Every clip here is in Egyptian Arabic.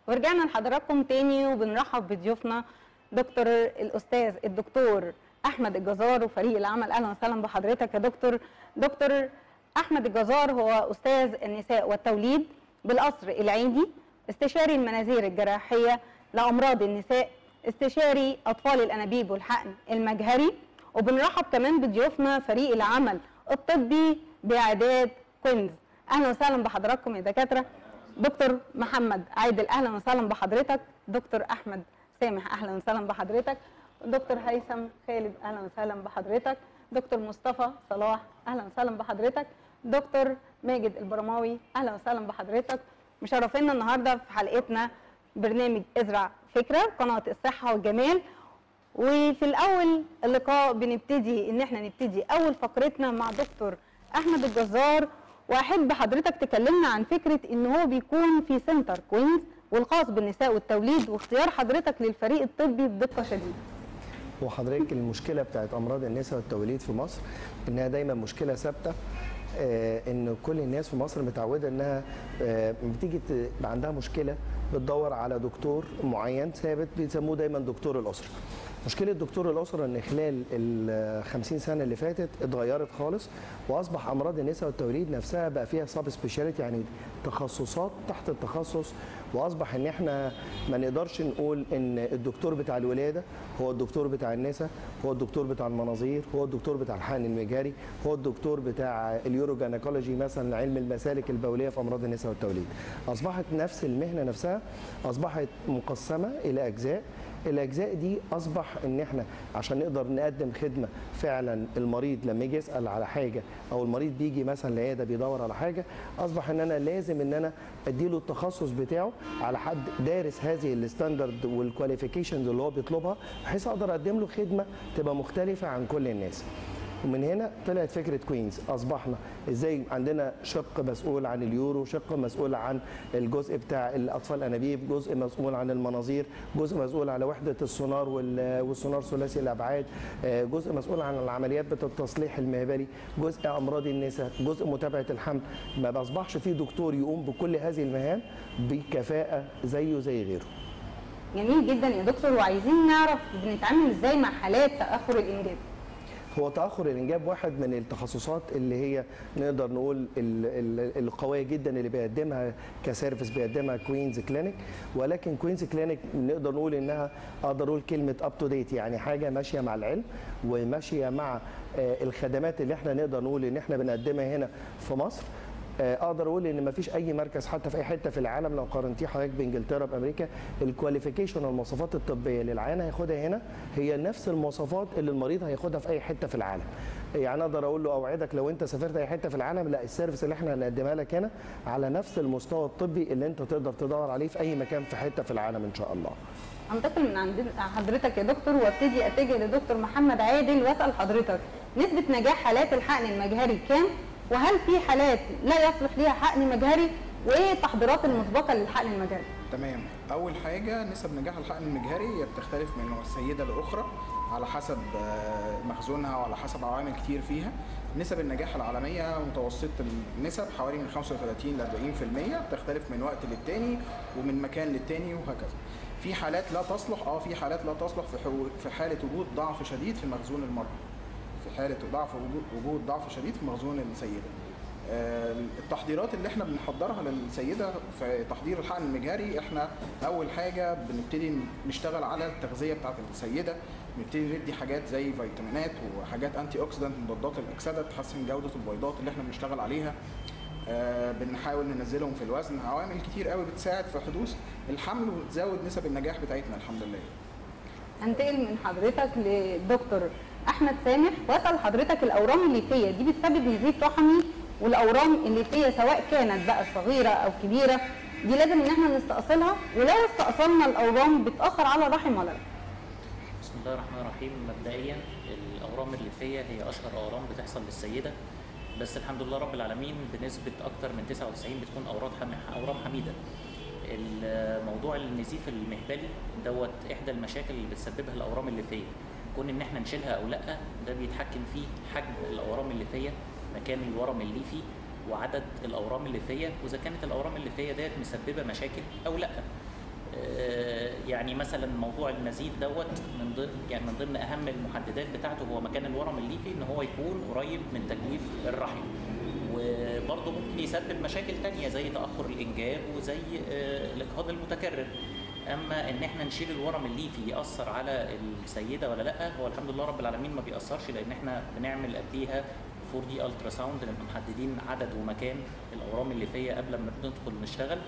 ورجعنا لحضراتكم تاني وبنرحب بضيوفنا دكتور الاستاذ الدكتور احمد الجزار وفريق العمل اهلا وسهلا بحضرتك يا دكتور دكتور احمد الجزار هو استاذ النساء والتوليد بالقصر العيني استشاري المناظير الجراحيه لامراض النساء استشاري اطفال الانابيب والحقن المجهري وبنرحب كمان بضيوفنا فريق العمل الطبي باعداد كوينز اهلا وسهلا بحضراتكم يا دكاتره دكتور محمد عادل اهلا وسهلا بحضرتك دكتور احمد سامح اهلا وسهلا بحضرتك دكتور هيثم خالد اهلا وسهلا بحضرتك دكتور مصطفى صلاح اهلا وسهلا بحضرتك دكتور ماجد البرماوي اهلا وسهلا بحضرتك مشرفينا النهارده في حلقتنا برنامج ازرع فكره قناه الصحه والجمال وفي الاول اللقاء بنبتدي ان احنا نبتدي اول فقرتنا مع دكتور احمد الجزار واحب حضرتك تكلمنا عن فكره ان هو بيكون في سنتر كوينز والخاص بالنساء والتوليد واختيار حضرتك للفريق الطبي بدقه شديده وحضرتك المشكله بتاعت امراض النساء والتوليد في مصر انها دايما مشكله ثابته آه، ان كل الناس في مصر متعوده انها آه، بتيجي تبقى عندها مشكله بتدور على دكتور معين ثابت بيسموه دايما دكتور الاسره مشكله دكتور الاسره ان خلال ال 50 سنه اللي فاتت اتغيرت خالص واصبح امراض النساء والتوليد نفسها بقى فيها سب سبيشاليتي يعني تخصصات تحت التخصص واصبح ان احنا ما نقدرش نقول ان الدكتور بتاع الولاده هو الدكتور بتاع النساء هو الدكتور بتاع المناظير هو الدكتور بتاع الحقن المجاري هو الدكتور بتاع اليوروجينيكولوجي مثلا علم المسالك البوليه في امراض النساء والتوليد اصبحت نفس المهنه نفسها اصبحت مقسمه الى اجزاء الاجزاء دي اصبح ان احنا عشان نقدر نقدم خدمه فعلا المريض لما يجي يسال على حاجه او المريض بيجي مثلا العياده بيدور على حاجه اصبح ان انا لازم ان انا اديله التخصص بتاعه على حد دارس هذه الستاندرد والكواليفيكيشنز اللي هو بيطلبها بحيث اقدر اقدم له خدمه تبقى مختلفه عن كل الناس ومن هنا طلعت فكره كوينز اصبحنا ازاي عندنا شق مسؤول عن اليورو شق مسؤول عن الجزء بتاع الاطفال الانابيب جزء مسؤول عن المناظير جزء مسؤول على وحده السونار وال- والسونار ثلاثي الابعاد آه، جزء مسؤول عن العمليات بتاعه التصليح المهبلي جزء امراض النساء جزء متابعه الحمل ما بصبحش في دكتور يقوم بكل هذه المهام بكفاءه زيه زي غيره جميل جدا يا دكتور وعايزين نعرف بنتعامل ازاي مع حالات تاخر الانجاب هو تاخر الانجاب واحد من التخصصات اللي هي نقدر نقول ال- ال- القويه جدا اللي بيقدمها كسيرفيس بيقدمها كوينز كلينيك ولكن كوينز كلينيك نقدر نقول انها اقدر اقول كلمه اب تو ديت يعني حاجه ماشيه مع العلم وماشيه مع آه، الخدمات اللي احنا نقدر نقول ان احنا بنقدمها هنا في مصر آه، اقدر اقول ان مفيش اي مركز حتى في اي حته في العالم لو قارنتيه حضرتك بانجلترا بامريكا الكواليفيكيشن والمواصفات الطبيه اللي العيان هياخدها هنا هي نفس المواصفات اللي المريض هياخدها في اي حته في العالم يعني اقدر اقول له اوعدك لو انت سافرت اي حته في العالم لا السيرفيس اللي احنا هنقدمها لك هنا على نفس المستوى الطبي اللي انت تقدر تدور عليه في اي مكان في حته في العالم ان شاء الله انتقل من عند حضرتك يا دكتور وابتدي اتجه لدكتور محمد عادل واسال حضرتك نسبه نجاح حالات الحقن المجهري كام وهل في حالات لا يصلح ليها حقن مجهري وايه التحضيرات المسبقه للحقن المجهري تمام اول حاجه نسب نجاح الحقن المجهري هي بتختلف من السيده لاخرى على حسب آه، مخزونها وعلى حسب عوامل كتير فيها نسب النجاح العالميه متوسطه النسب حوالي من 35 ل 40% بتختلف من وقت للتاني ومن مكان للتاني وهكذا في حالات لا تصلح اه في حالات لا تصلح في حو- في حاله وجود ضعف شديد في مخزون المراه في حاله ضعف وجود وجود ضعف شديد في مخزون السيده آه، التحضيرات اللي احنا بنحضرها للسيده في تحضير الحقن المجهري احنا اول حاجه بنبتدي نشتغل على التغذيه بتاعه السيده نبتدي ندي حاجات زي فيتامينات وحاجات انتي اوكسيدانت مضادات الاكسده تحسن جوده البيضات اللي احنا بنشتغل عليها آه، بنحاول ننزلهم في الوزن عوامل كتير قوي بتساعد في حدوث الحمل وتزود نسب النجاح بتاعتنا الحمد لله انتقل من حضرتك لدكتور احمد سامح واسال حضرتك الاورام الليفيه دي بتسبب نزيف رحمي والاورام الليفيه سواء كانت بقى صغيره او كبيره دي لازم ان احنا نستأصلها ولو استأصلنا الاورام بتاثر على الرحم ولا لا بسم الله الرحمن الرحيم مبدئيا الاورام الليفيه هي اشهر اورام بتحصل للسيده بس الحمد لله رب العالمين بنسبه اكتر من 99 بتكون اورام حم- اورام حميده الموضوع النزيف المهبلي دوت احدى المشاكل اللي بتسببها الاورام الليفيه كون ان احنا نشيلها او لا ده بيتحكم فيه حجم الاورام الليفيه مكان الورم الليفي وعدد الاورام الليفيه واذا كانت الاورام الليفيه ديت مسببه مشاكل او لا آه، يعني مثلا موضوع النزيف دوت من ضمن يعني من ضمن اهم المحددات بتاعته هو مكان الورم الليفي ان هو يكون قريب من تجويف الرحم وبرضه ممكن يسبب مشاكل تانية زي تاخر الانجاب وزي آه، الاجهاض المتكرر اما ان احنا نشيل الورم الليفي ياثر على السيده ولا لا هو الحمد لله رب العالمين ما بيأثرش لان احنا بنعمل قبليها 4 دي الترا ساوند نبقى محددين عدد ومكان الاورام الليفيه قبل ما ندخل نشتغل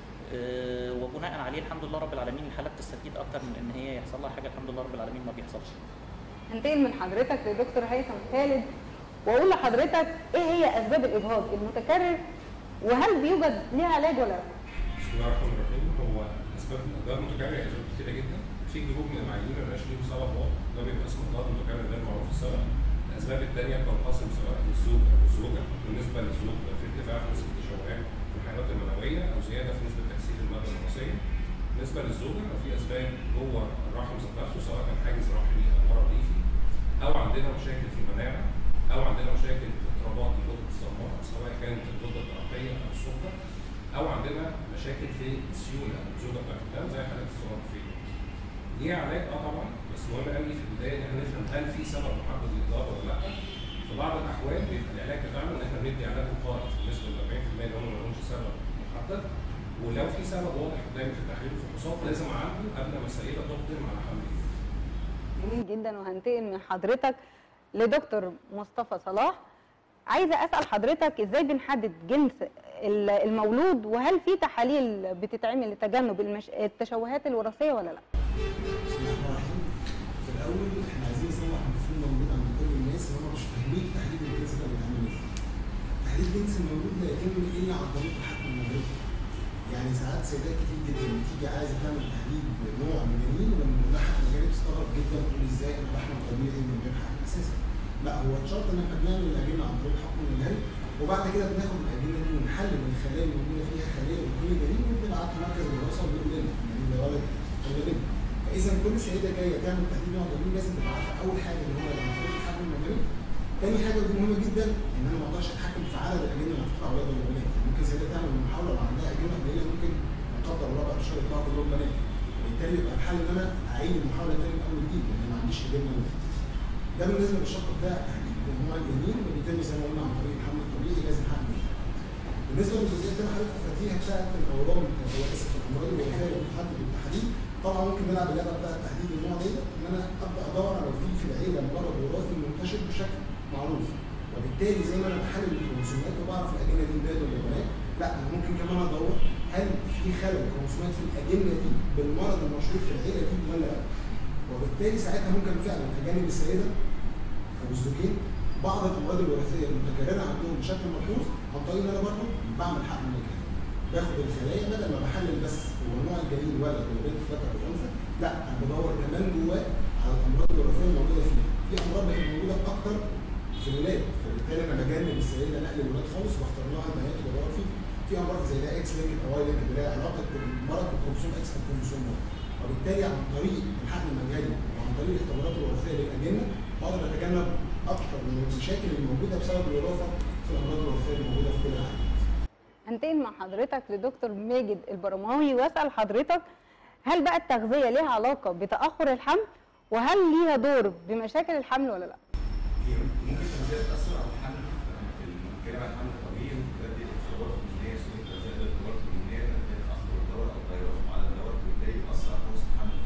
آه، وبناء عليه الحمد لله رب العالمين الحاله بتستفيد اكتر من ان هي يحصل لها حاجه الحمد لله رب العالمين ما بيحصلش هنتقل من حضرتك لدكتور هيثم خالد واقول لحضرتك ايه هي اسباب الاجهاض المتكرر وهل بيوجد ليها علاج ولا لا؟ بسم الله الرحمن الرحيم هو اسباب الامراض المتكرره اسباب كتيره جدا في جروب من المعايير ما بيبقاش ليهم سبب واضح ده بيبقى اسمه امراض متكرر غير معروف السبب الاسباب الثانيه بتنقسم سواء للزوج او الزوجه بالنسبه للزوج بيبقى في ارتفاع في نسبه التشوهات في الحيوانات المنويه او زياده في نسبه تكثيف الماده الوراثيه بالنسبه للزوجه لو في اسباب جوه الرحم ذات نفسه سواء كان حاجز رحمي او مرض ليفي او عندنا مشاكل في المناعه او عندنا مشاكل في اضطرابات الغده الصماء سواء كانت الغده الدرقيه او السكر او عندنا مشاكل في السيوله الزوجه بتاعت الدم زي حالات السونوجرافيه. ليها علاج اه طبعا بس مهم قوي في البدايه ان احنا نفهم هل في سبب محدد للاضافه ولا لا. في بعض الاحوال بيبقى العلاج بتاعنا ان احنا بندي علاج وقائي بالنسبه ل 40% اللي هم ما لهمش سبب محدد ولو في سبب واضح قدامي في التحليل والفحوصات لازم اعالجه قبل ما السيده تقدم على حمل جديد. جميل جدا وهنتقل من حضرتك لدكتور مصطفى صلاح عايزه اسال حضرتك ازاي بنحدد جنس ال- المولود وهل في تحاليل بتتعمل لتجنب المش... التشوهات الوراثيه ولا لا؟ بسم الله الرحمن الرحيم. في الاول احنا عايزين نصلح مفهوم موجود عند كل الناس ان هم مش فاهمين تحديد الجنس ده بيتعمل ازاي. تحديد جنس المولود لا يتم الا عن طريق الحقن المجري. يعني ساعات سيدات كتير جدا بتيجي عايزه تعمل تحديد نوع من الجنين ولما بنقول لها حقن مجري بتستغرب جدا تقول ازاي انا بحمل طبيعي من غير حقن اساسا. لا هو الشرط ان احنا بنعمل الاجنه عن طريق الحقن المجري وبعد كده بناخد الاجنه دي ونحلل الخلايا اللي موجوده فيها خليه وكل جنين وبنبعتها مركز الوراثه وبنقول لنا يعني ده ولد ولا بنت. فاذا كل سيده جايه تعمل تحديد نوع جنين لازم تبقى عارفه اول حاجه ان هو عن طريق الحقن المجري تاني حاجه ودي مهمه جدا ان انا ما اقدرش اتحكم في عدد الاجنه اللي هتطلع اولاد ولا بنات ممكن سيده تعمل محاوله وعندها اجنه قليله ممكن لا قدر الله بعد شهر يطلعوا كلهم بنات وبالتالي يبقى الحل ان انا اعيد المحاوله تاني من اول وجديد لان ما عنديش اجنه ولا ده بالنسبه للشق بتاع تحديد نوع الجنين اللي بيتم زي ما قلنا عن طريق الحمل الطبيعي لازم حقن بالنسبه للجزئيه اللي حضرتك فاتيها بتاعت الاورام هو اسف الامراض الوراثيه اللي بتحدد بالتحديد طبعا ممكن نلعب اللعبه بتاعت تحديد النوع دي ان انا ابدا ادور على في في العيله مرض وراثي منتشر بشكل معروف وبالتالي زي ما انا بحلل الكروموسومات وبعرف الاجنه دي ولاد ولا بنات لا انا ممكن كمان ادور هل في خلل كروموسومات في الاجنه دي بالمرض المشهور في العيله دي ولا لا وبالتالي ساعتها ممكن فعلا اجانب السيده او الزوجين بعض الامراض الوراثيه المتكرره عندهم بشكل ملحوظ عن طريق ان انا برضه بعمل حقن مجاني باخد الخلايا بدل ما بحلل بس هو نوع الجنين ولد ولا بنت ذكر ولا انثى لا انا بدور كمان جواه على الامراض الوراثيه الموجوده فيه في امراض بتبقى موجوده اكتر في الولاد فبالتالي انا بجنب السيده نقل الولاد خالص واختار لها البنات اللي بدور فيه في امراض زي ده اكس لينك او واي لينك اللي لها علاقه بالمرض بالكروموسوم اكس او الكروموسوم واي وبالتالي عن طريق الحقن المجاني وعن طريق الاختبارات الوراثيه للاجنه بقدر اتجنب اكثر من المشاكل الموجوده بسبب الوراثه في الامراض الوراثيه اللي موجوده في كل العالم. هنتقل مع حضرتك لدكتور ماجد البرماوي واسال حضرتك هل بقى التغذيه ليها علاقه بتاخر الحمل وهل ليها دور بمشاكل الحمل ولا لا؟ هي ممكن التغذيه تاثر على الحمل في بنتكلم عن الحمل الطبيعي ممكن تؤدي لاختبارات هرمونيه سواء التغذيه غير اختبارات هرمونيه تؤدي لاخر الدواء او تغيرات في معدل الدواء وبالتالي تاثر على فرص الحمل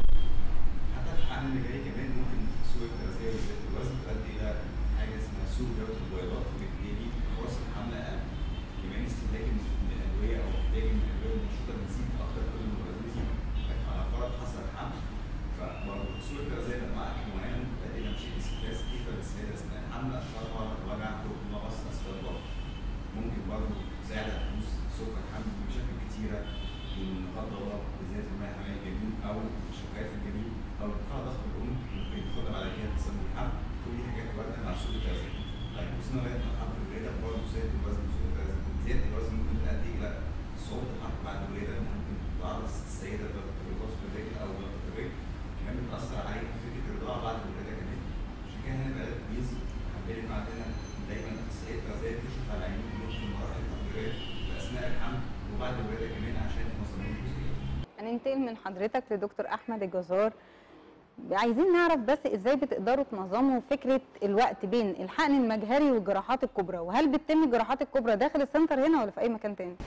حتى في الحمل اللي جاي كمان ممكن سوء التغذيه وزياده الوزن تؤدي الى حاجه اسمها سوء جوده البيضات وبالتالي فرص الحمل اقل كمان استهلاك من الادويه او احتياج من الادويه المنشطه بتزيد اكتر كل ما الوزن يزيد لكن على فرض حصل حمل فبرضه سوء التغذيه لما مع الحيوان ممكن تؤدي الى مشاكل ستريس كيفه للسيده اثناء الحمل اشهرها الوجع فوق نقص اسفل الظهر ممكن برضه تساعد على حدوث سكر حمل بمشاكل كتيره من لا قدر الله بزياده الماء حوالين الجنين او شقاق في الجنين او ارتفاع ضغط الام ممكن ياخدها بعد كده تسبب الحمل كل دي حاجات تؤدي مع سوء التغذيه طيب وصلنا لغايه مرحله الولاده برضه زياده الوزن وسوء التغذيه زياده الوزن ممكن تؤدي الى صعوبه الحمل بعد الولاده إنها ممكن تعرض السيده لضغط في الرجل او ضغط في الرجل كمان بتاثر عليها فكره الرضاعه بعد الولاده كمان عشان كده هنا بقى التمييز حبيت معانا دايما اخصائيه التغذيه تكشف على عينين النص في المراحل التحضيريه في اثناء الحمل وبعد الولاده كمان عشان مصاريف الجزئيه يعني ننتقل من حضرتك لدكتور احمد الجزار عايزين نعرف بس ازاي بتقدروا تنظموا فكره الوقت بين الحقن المجهري والجراحات الكبرى وهل بتتم الجراحات الكبرى داخل السنتر هنا ولا في اي مكان تاني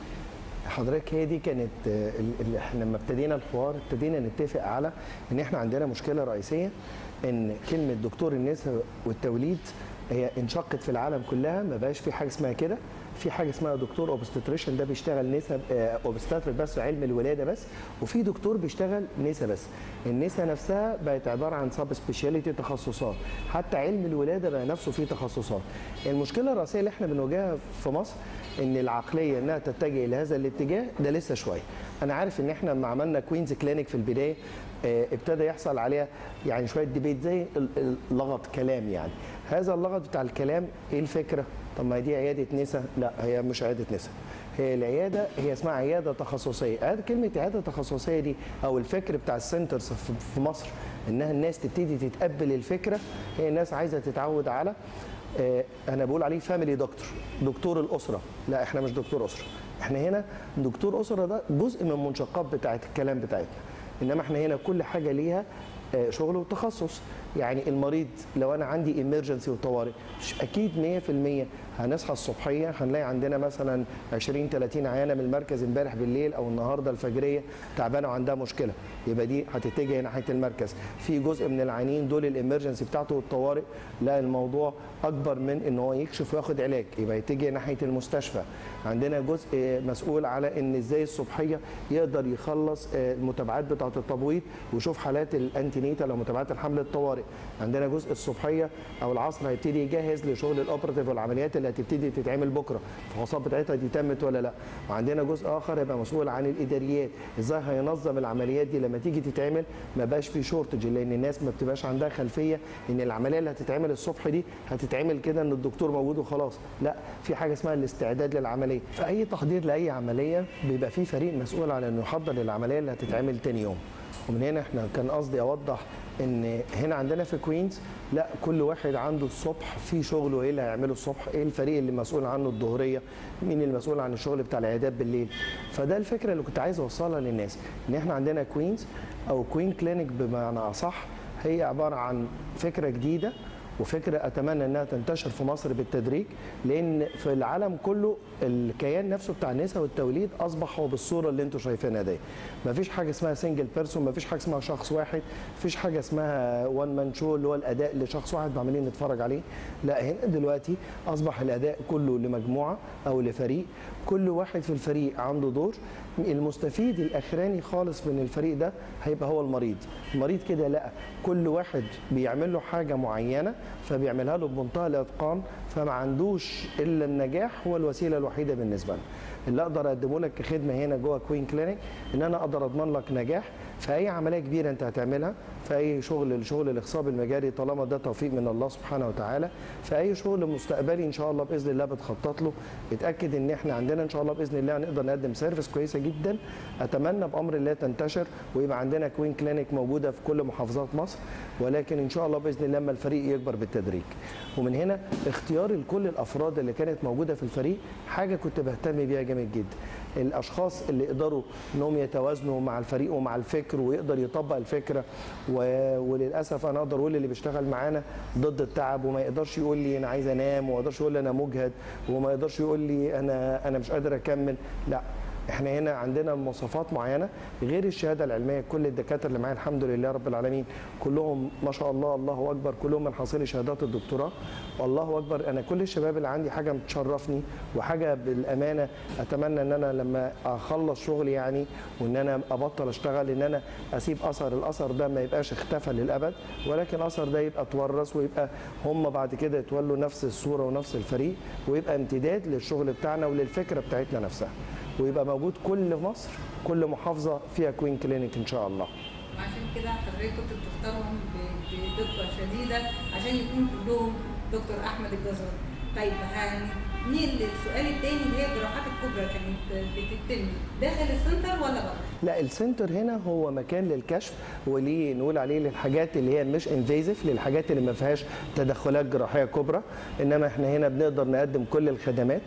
حضرتك هي دي كانت آه، ال- ال- احنا لما ابتدينا الحوار ابتدينا نتفق على ان احنا عندنا مشكله رئيسيه ان كلمه دكتور النساء والتوليد هي انشقت في العالم كلها ما بقاش في حاجه اسمها كده في حاجه اسمها دكتور اوبستريشن ده بيشتغل نساء اوبستاتريك بس علم الولاده بس وفي دكتور بيشتغل نساء بس النساء نفسها بقت عباره عن سب سبيشاليتي تخصصات حتى علم الولاده بقى نفسه فيه تخصصات المشكله الرئيسيه اللي احنا بنواجهها في مصر ان العقليه انها تتجه الى هذا الاتجاه ده لسه شويه انا عارف ان احنا لما عملنا كوينز كلينيك في البدايه آه، ابتدى يحصل عليها يعني شويه ديبيت زي ال- ال- لغط كلام يعني هذا اللغط بتاع الكلام ايه الفكره طب ما دي عياده نساء لا هي مش عياده نساء هي العياده هي اسمها عياده تخصصيه عيادة كلمه عياده تخصصيه دي او الفكر بتاع السنترز في- في مصر انها الناس تبتدي تتقبل الفكره هي الناس عايزه تتعود على آه، انا بقول عليه فاميلي دكتور دكتور الاسره لا احنا مش دكتور اسره احنا هنا دكتور اسره ده جزء من منشقات بتاعه الكلام بتاعتنا انما احنا هنا كل حاجه ليها آه، شغل وتخصص يعني المريض لو انا عندي ايمرجنسي وطوارئ مش اكيد 100% هنصحى الصبحيه هنلاقي عندنا مثلا 20 30 عيانه من المركز امبارح بالليل او النهارده الفجريه تعبانه وعندها مشكله يبقى دي هتتجه ناحيه المركز في جزء من العيانين دول الامرجنسي بتاعته والطوارئ لا الموضوع اكبر من ان هو يكشف وياخد علاج يبقى يتجه ناحيه المستشفى عندنا جزء مسؤول على ان ازاي الصبحيه يقدر يخلص آه، المتابعات بتاعه التبويض ويشوف حالات الانتينيتال او متابعات الحمل الطوارئ عندنا جزء الصبحيه او العصر هيبتدي يجهز لشغل الاوبراتيف والعمليات اللي هتبتدي تتعمل بكره الفحوصات بتاعتها دي تمت ولا لا وعندنا جزء اخر يبقى مسؤول عن الاداريات ازاي هينظم العمليات دي لما تيجي تتعمل ما بقاش في شورتج لان الناس ما بتبقاش عندها خلفيه ان العمليه اللي هتتعمل الصبح دي هتتعمل كده ان الدكتور موجود وخلاص لا في حاجه اسمها الاستعداد للعمليه فاي تحضير لاي عمليه بيبقى في فريق مسؤول على انه يحضر للعمليه اللي هتتعمل تاني يوم ومن هنا احنا كان قصدي اوضح ان هنا عندنا في كوينز لا كل واحد عنده الصبح في شغله ايه اللي هيعمله الصبح ايه الفريق اللي مسؤول عنه الظهريه مين المسؤول عن الشغل بتاع العيادات بالليل فده الفكره اللي كنت عايز اوصلها للناس ان احنا عندنا كوينز او كوين كلينيك بمعنى اصح هي عباره عن فكره جديده وفكره اتمنى انها تنتشر في مصر بالتدريج لان في العالم كله الكيان نفسه بتاع النساء والتوليد اصبح هو بالصوره اللي انتم شايفينها دي مفيش حاجه اسمها سنجل بيرسون مفيش حاجه اسمها شخص واحد مفيش حاجه اسمها وان مان شو اللي هو الاداء لشخص واحد عمالين نتفرج عليه لا هنا دلوقتي اصبح الاداء كله لمجموعه او لفريق كل واحد في الفريق عنده دور المستفيد الاخراني خالص من الفريق ده هيبقى هو المريض المريض كده لا كل واحد بيعمل له حاجه معينه فبيعملها له بمنتهى الاتقان فما عندوش الا النجاح هو الوسيله الوحيده بالنسبه لنا اللي اقدر اقدمه لك كخدمه هنا جوه كوين كلينيك ان انا اقدر اضمن لك نجاح في اي عمليه كبيره انت هتعملها في اي شغل شغل الاخصاب المجاري طالما ده توفيق من الله سبحانه وتعالى في اي شغل مستقبلي ان شاء الله باذن الله بتخطط له اتاكد ان احنا عندنا ان شاء الله باذن الله هنقدر نقدم سيرفيس كويسه جدا اتمنى بامر الله تنتشر ويبقى عندنا كوين كلينيك موجوده في كل محافظات مصر ولكن ان شاء الله باذن الله لما الفريق يكبر بالتدريج ومن هنا اختيار لكل الافراد اللي كانت موجوده في الفريق حاجه كنت بهتم بيها جامد جدا الاشخاص اللي يقدروا انهم يتوازنوا مع الفريق ومع الفكر ويقدر يطبق الفكره و... وللاسف انا اقدر اقول اللي بيشتغل معانا ضد التعب وما يقدرش يقول لي انا عايز انام وما يقدرش يقول لي انا مجهد وما يقدرش يقول لي انا انا مش قادر اكمل لا احنا هنا عندنا مواصفات معينه غير الشهاده العلميه كل الدكاتره اللي معايا الحمد لله رب العالمين كلهم ما شاء الله الله اكبر كلهم من حاصلي شهادات الدكتوراه والله اكبر انا كل الشباب اللي عندي حاجه بتشرفني وحاجه بالامانه اتمنى ان انا لما اخلص شغلي يعني وان انا ابطل اشتغل ان انا اسيب اثر الاثر ده ما يبقاش اختفى للابد ولكن الاثر ده يبقى اتورث ويبقى هم بعد كده يتولوا نفس الصوره ونفس الفريق ويبقى امتداد للشغل بتاعنا وللفكره بتاعتنا نفسها ويبقى موجود كل مصر كل محافظه فيها كوين كلينيك ان شاء الله وعشان كده حضرتك كنت بتختارهم ب- بدقه شديده عشان يكون كلهم دكتور احمد الجزار. طيب هنيجي للسؤال الثاني اللي هي الجراحات الكبرى كانت بتتم داخل السنتر ولا بره؟ لا السنتر هنا هو مكان للكشف وليه نقول عليه للحاجات اللي هي مش انفيزيف للحاجات اللي ما فيهاش تدخلات جراحيه كبرى انما احنا هنا بنقدر نقدم كل الخدمات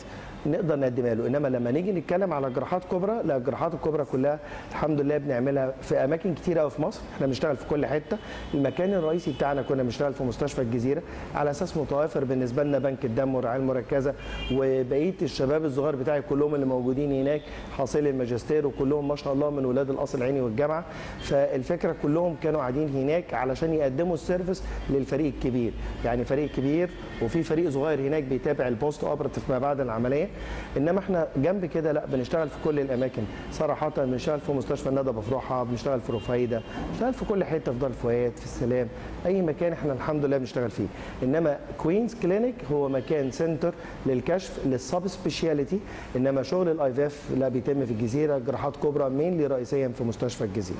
نقدر نقدمها له انما لما نيجي نتكلم على جراحات كبرى لا الجراحات الكبرى كلها الحمد لله بنعملها في اماكن كتيره قوي في مصر احنا بنشتغل في كل حته المكان الرئيسي بتاعنا كنا بنشتغل في مستشفى الجزيره على اساس متوافر بالنسبه لنا بنك الدم والرعايه المركزه وبقيه الشباب الصغار بتاعي كلهم اللي موجودين هناك حاصلي الماجستير وكلهم ما شاء الله من ولاد القصر العيني والجامعه فالفكره كلهم كانوا قاعدين هناك علشان يقدموا السيرفيس للفريق الكبير يعني فريق كبير وفي فريق صغير هناك بيتابع البوست اوبراتيف ما بعد العمليه انما احنا جنب كده لا بنشتغل في كل الاماكن صراحه بنشتغل في مستشفى الندى بفروحها بنشتغل في رفايده بنشتغل في كل حته في دار الفؤاد في السلام اي مكان احنا الحمد لله بنشتغل فيه انما كوينز كلينيك هو مكان سنتر للكشف للسب سبيشاليتي انما شغل الاي في اف لا بيتم في الجزيره جراحات كبرى مين رئيسيا في مستشفى الجزيره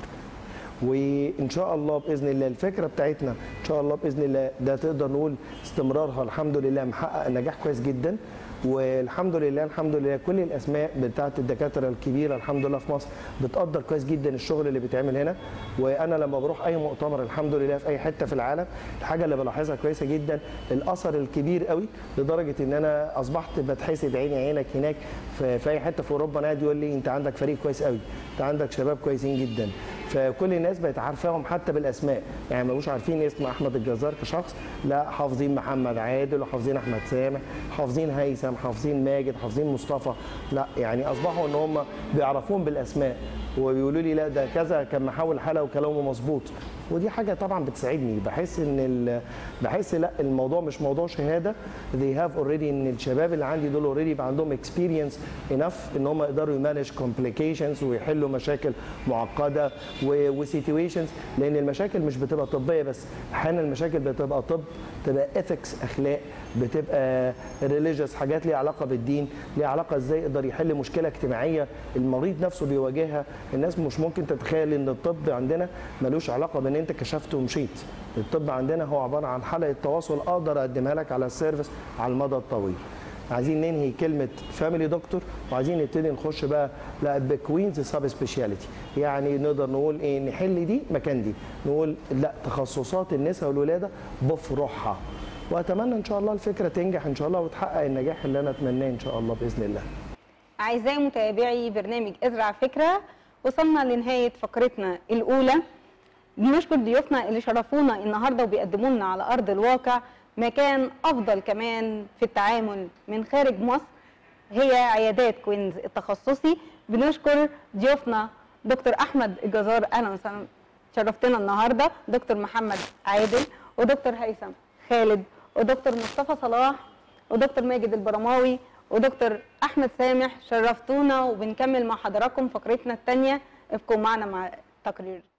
وان شاء الله باذن الله الفكره بتاعتنا ان شاء الله باذن الله ده تقدر نقول استمرارها الحمد لله محقق نجاح كويس جدا والحمد لله الحمد لله كل الاسماء بتاعت الدكاتره الكبيره الحمد لله في مصر بتقدر كويس جدا الشغل اللي بيتعمل هنا وانا لما بروح اي مؤتمر الحمد لله في اي حته في العالم الحاجه اللي بلاحظها كويسه جدا الاثر الكبير قوي لدرجه ان انا اصبحت بتحسد عيني عينك هناك في, في اي حته في اوروبا نادي يقول لي انت عندك فريق كويس قوي انت عندك شباب كويسين جدا فكل الناس بقت عارفاهم حتى بالاسماء يعني ما بقوش عارفين اسم احمد الجزار كشخص لا حافظين محمد عادل وحافظين احمد سامح حافظين هيثم حافظين ماجد حافظين مصطفى لا يعني اصبحوا ان هم بيعرفون بالاسماء وبيقولوا لي لا ده كذا كان محاول حلقه وكلامه مظبوط ودي حاجه طبعا بتساعدني بحس ان ال... بحس لا الموضوع مش موضوع شهاده they have already ان الشباب اللي عندي دول اوريدي يبقى عندهم experience enough ان هم يقدروا يمانج complications ويحلوا مشاكل معقده وسيتويشنز لان المشاكل مش بتبقى طبيه بس احيانا المشاكل بتبقى طب تبقى ethics اخلاق بتبقى religious حاجات ليها علاقه بالدين ليها علاقه ازاي يقدر يحل مشكله اجتماعيه المريض نفسه بيواجهها الناس مش ممكن تتخيل ان الطب عندنا ملوش علاقه بان انت كشفت ومشيت الطب عندنا هو عباره عن حلقه تواصل اقدر اقدمها لك على السيرفيس على المدى الطويل عايزين ننهي كلمه فاميلي دكتور وعايزين نبتدي نخش بقى لا بكوينز سب سبيشاليتي يعني نقدر نقول ايه نحل دي مكان دي نقول لا تخصصات النساء والولاده بفروعها واتمنى ان شاء الله الفكره تنجح ان شاء الله وتحقق النجاح اللي انا اتمناه ان شاء الله باذن الله أعزائي متابعي برنامج ازرع فكرة وصلنا لنهاية فقرتنا الأولى بنشكر ضيوفنا اللي شرفونا النهارده وبيقدموا لنا على أرض الواقع مكان أفضل كمان في التعامل من خارج مصر هي عيادات كوينز التخصصي بنشكر ضيوفنا دكتور أحمد الجزار أهلا وسهلا شرفتنا النهارده دكتور محمد عادل ودكتور هيثم خالد ودكتور مصطفى صلاح ودكتور ماجد البرماوي ودكتور احمد سامح شرفتونا وبنكمل مع حضراتكم فقرتنا الثانيه ابقوا معنا مع تقرير